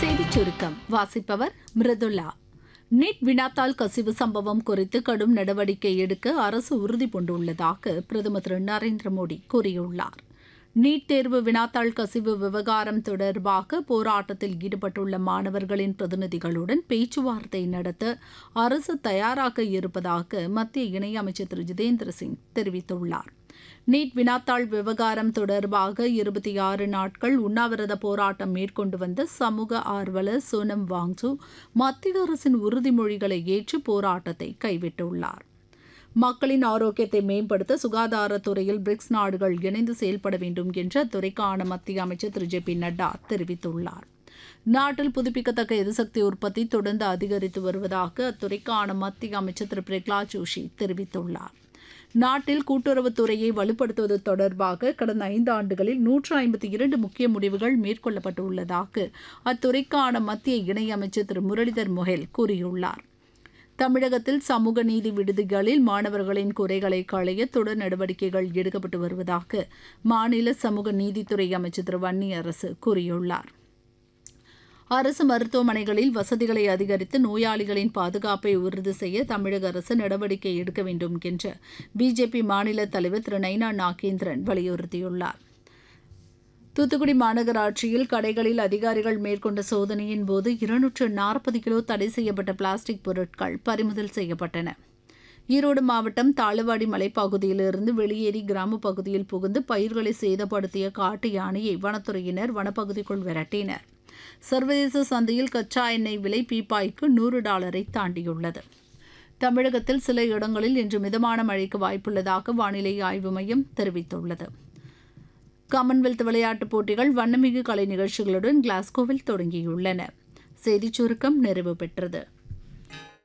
செய்திச் சுருக்கம் வாசிப்பவர் மிருதுலா நீட் வினாத்தாள் கசிவு சம்பவம் குறித்து கடும் நடவடிக்கை எடுக்க அரசு உறுதி பூண்டுள்ளதாக பிரதமர் திரு நரேந்திர மோடி கூறியுள்ளார் நீட் தேர்வு வினாத்தாள் கசிவு விவகாரம் தொடர்பாக போராட்டத்தில் ஈடுபட்டுள்ள மாணவர்களின் பிரதிநிதிகளுடன் பேச்சுவார்த்தை நடத்த அரசு தயாராக இருப்பதாக மத்திய இணையமைச்சர் திரு ஜிதேந்திர சிங் தெரிவித்துள்ளார் நீட் வினாத்தாள் விவகாரம் தொடர்பாக இருபத்தி ஆறு நாட்கள் உண்ணாவிரத போராட்டம் மேற்கொண்டு வந்த சமூக ஆர்வலர் சோனம் வாங்சு மத்திய அரசின் உறுதிமொழிகளை ஏற்று போராட்டத்தை கைவிட்டுள்ளார் மக்களின் ஆரோக்கியத்தை மேம்படுத்த சுகாதாரத்துறையில் பிரிக்ஸ் நாடுகள் இணைந்து செயல்பட வேண்டும் என்று அத்துறைக்கான மத்திய அமைச்சர் திரு ஜே பி நட்டா தெரிவித்துள்ளார் நாட்டில் புதுப்பிக்கத்தக்க எரிசக்தி உற்பத்தி தொடர்ந்து அதிகரித்து வருவதாக அத்துறைக்கான மத்திய அமைச்சர் திரு பிரகலாத் ஜோஷி தெரிவித்துள்ளார் நாட்டில் கூட்டுறவுத்துறையை வலுப்படுத்துவது தொடர்பாக கடந்த ஐந்து ஆண்டுகளில் நூற்று ஐம்பத்தி இரண்டு முக்கிய முடிவுகள் மேற்கொள்ளப்பட்டுள்ளதாக அத்துறைக்கான மத்திய இணையமைச்சர் திரு முரளிதர் மொஹெல் கூறியுள்ளார் தமிழகத்தில் சமூக நீதி விடுதிகளில் மாணவர்களின் குறைகளை களைய தொடர் நடவடிக்கைகள் எடுக்கப்பட்டு வருவதாக மாநில சமூக நீதித்துறை அமைச்சர் திரு வன்னி அரசு கூறியுள்ளார் அரசு மருத்துவமனைகளில் வசதிகளை அதிகரித்து நோயாளிகளின் பாதுகாப்பை உறுதி செய்ய தமிழக அரசு நடவடிக்கை எடுக்க வேண்டும் என்று பிஜேபி மாநில தலைவர் திரு நைனா நாகேந்திரன் வலியுறுத்தியுள்ளார் தூத்துக்குடி மாநகராட்சியில் கடைகளில் அதிகாரிகள் மேற்கொண்ட சோதனையின் போது இருநூற்று நாற்பது கிலோ தடை செய்யப்பட்ட பிளாஸ்டிக் பொருட்கள் பறிமுதல் செய்யப்பட்டன ஈரோடு மாவட்டம் தாளவாடி மலைப்பகுதியிலிருந்து வெளியேறி கிராம பகுதியில் புகுந்து பயிர்களை சேதப்படுத்திய காட்டு யானையை வனத்துறையினர் வனப்பகுதிக்குள் விரட்டினர் சர்வதேச சந்தையில் கச்சா எண்ணெய் விலை பீப்பாய்க்கு நூறு டாலரை தாண்டியுள்ளது தமிழகத்தில் சில இடங்களில் இன்று மிதமான மழைக்கு வாய்ப்புள்ளதாக வானிலை ஆய்வு மையம் தெரிவித்துள்ளது காமன்வெல்த் விளையாட்டுப் போட்டிகள் வண்ணமிகு கலை நிகழ்ச்சிகளுடன் கிளாஸ்கோவில் தொடங்கியுள்ளன செய்திச் சுருக்கம் நிறைவு பெற்றது